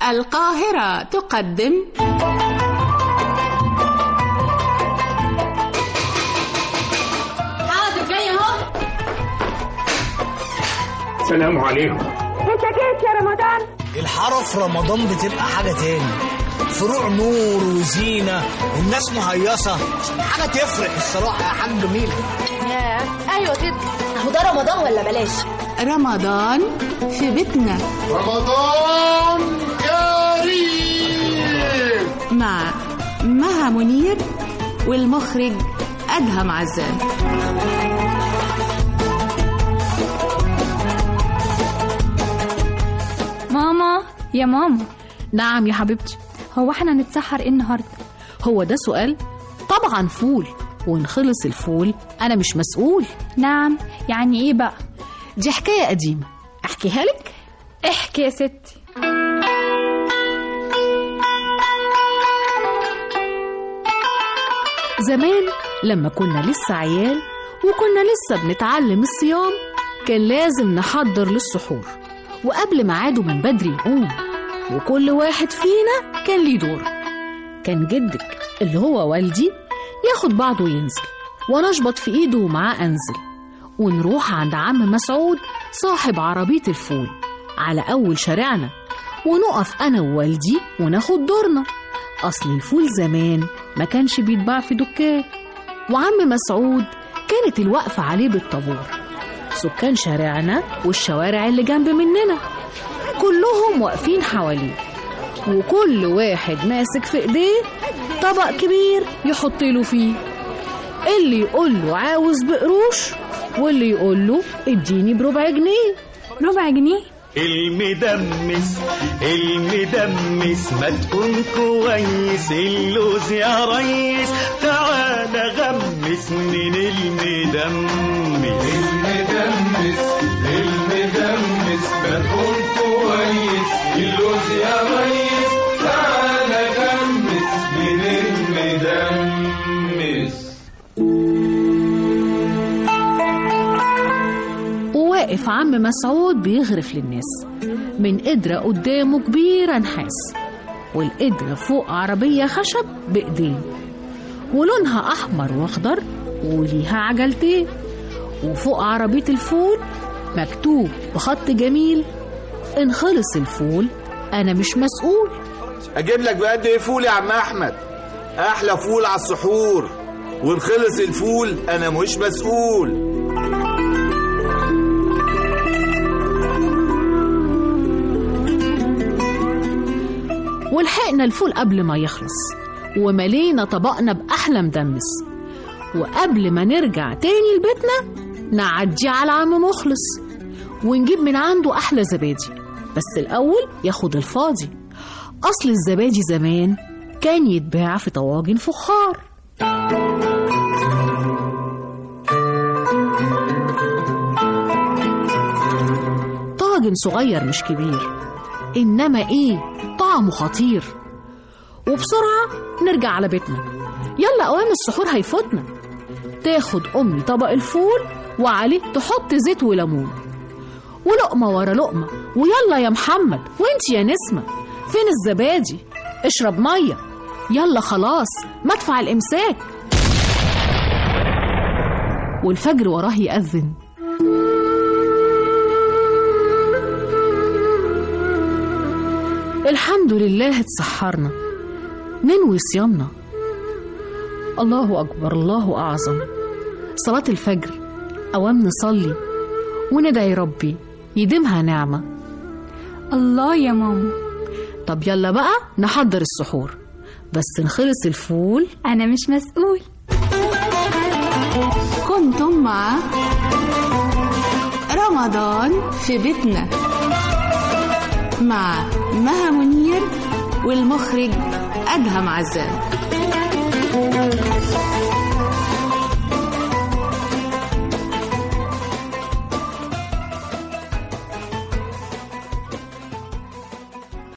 القاهرة تقدم حاضر جاي اهو السلام عليكم انت جيت يا رمضان الحارة في رمضان بتبقى حاجة تاني فروع نور وزينة والناس مهيصة حاجة تفرق الصراحة يا حاج جميل ايوه كده اهو ده رمضان ولا بلاش رمضان في بيتنا رمضان كريم مع مها منير والمخرج أدهم عزام ماما يا ماما نعم يا حبيبتي هو احنا نتسحر ايه النهارده هو ده سؤال طبعا فول وان خلص الفول انا مش مسؤول نعم يعني ايه بقى دي حكايه قديمه احكيها لك احكي يا ستي زمان لما كنا لسه عيال وكنا لسه بنتعلم الصيام كان لازم نحضر للسحور وقبل ميعاده من بدري نقوم وكل واحد فينا كان ليه دور كان جدك اللي هو والدي ياخد بعضه وينزل وانا اشبط في ايده ومعاه انزل ونروح عند عم مسعود صاحب عربية الفول على أول شارعنا ونقف أنا ووالدي وناخد دورنا أصل الفول زمان ما كانش بيتباع في دكان وعم مسعود كانت الوقفة عليه بالطابور سكان شارعنا والشوارع اللي جنب مننا كلهم واقفين حواليه وكل واحد ماسك في ايديه طبق كبير يحط له فيه اللي يقول له عاوز بقروش واللي يقول له اديني بربع جنيه ربع جنيه المدمس المدمس ما تكون كويس اللوز يا ريس تعال غمس من المدمس المدمس المدمس بكون كويس اللوز يا ريس تعالى غمس من المدمس وواقف عم مسعود بيغرف للناس من قدرة قدامه كبيرة نحاس والقدرة فوق عربية خشب بإيديه ولونها أحمر وأخضر وليها عجلتين وفوق عربية الفول مكتوب بخط جميل إن خلص الفول أنا مش مسؤول اجيب لك بقد ايه فول يا عم احمد احلى فول على السحور وان خلص الفول انا مش مسؤول ولحقنا الفول قبل ما يخلص وملينا طبقنا بأحلى مدمس وقبل ما نرجع تاني لبيتنا نعدي على عم مخلص ونجيب من عنده أحلى زبادي بس الأول ياخد الفاضي أصل الزبادي زمان كان يتباع في طواجن فخار طاجن صغير مش كبير إنما إيه طعمه خطير وبسرعة نرجع على بيتنا يلا أوام السحور هيفوتنا تاخد أمي طبق الفول وعليه تحط زيت وليمون ولقمة ورا لقمة ويلا يا محمد وانت يا نسمة فين الزبادي اشرب مية يلا خلاص مدفع الإمساك والفجر وراه يأذن الحمد لله اتسحرنا ننوي صيامنا الله أكبر الله أعظم صلاة الفجر أوام نصلي وندعي ربي يديمها نعمة الله يا ماما طب يلا بقى نحضر السحور بس نخلص الفول انا مش مسؤول كنتم مع رمضان في بيتنا مع مها منير والمخرج أدهم عزام